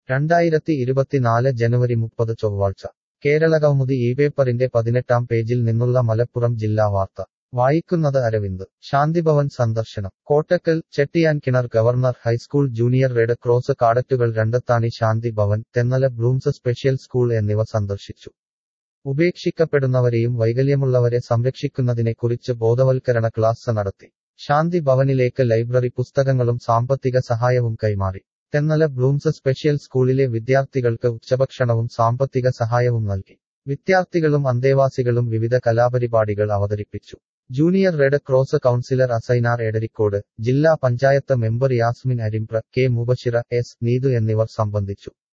രണ്ടായിരത്തി ഇരുപത്തിനാല് ജനുവരി മുപ്പത് ചൊവ്വാഴ്ച കേരളകൗമുദി ഈ പേപ്പറിന്റെ പതിനെട്ടാം പേജിൽ നിന്നുള്ള മലപ്പുറം ജില്ലാ വാർത്ത വായിക്കുന്നത് അരവിന്ദ് ശാന്തിഭവൻ സന്ദർശനം Kottakkal ചെട്ടിയാൻകിണർ governor high school junior red cross കാഡറ്റുകൾ Randathani ശാന്തി Bhavan Thennala Bloom's special school എന്നിവ സന്ദർശിച്ചു ഉപേക്ഷിക്കപ്പെടുന്നവരെയും വൈകല്യമുള്ളവരെ സംരക്ഷിക്കുന്നതിനെക്കുറിച്ച് ബോധവൽക്കരണ ക്ലാസ് നടത്തി ശാന്തി ഭവനിലേക്ക് ലൈബ്രറി പുസ്തകങ്ങളും സാമ്പത്തിക സഹായവും കൈമാറി തെന്നല ബ്ലൂംസ് സ്പെഷ്യൽ സ്കൂളിലെ വിദ്യാർത്ഥികൾക്ക് ഉച്ചഭക്ഷണവും സാമ്പത്തിക സഹായവും നൽകി വിദ്യാർത്ഥികളും അന്തേവാസികളും വിവിധ കലാപരിപാടികൾ അവതരിപ്പിച്ചു junior red cross counsellor Asainar Edarikode ജില്ലാ panchayat member Yasmin Arimbra K Mubashira S Neethu എന്നിവർ സംബന്ധിച്ചു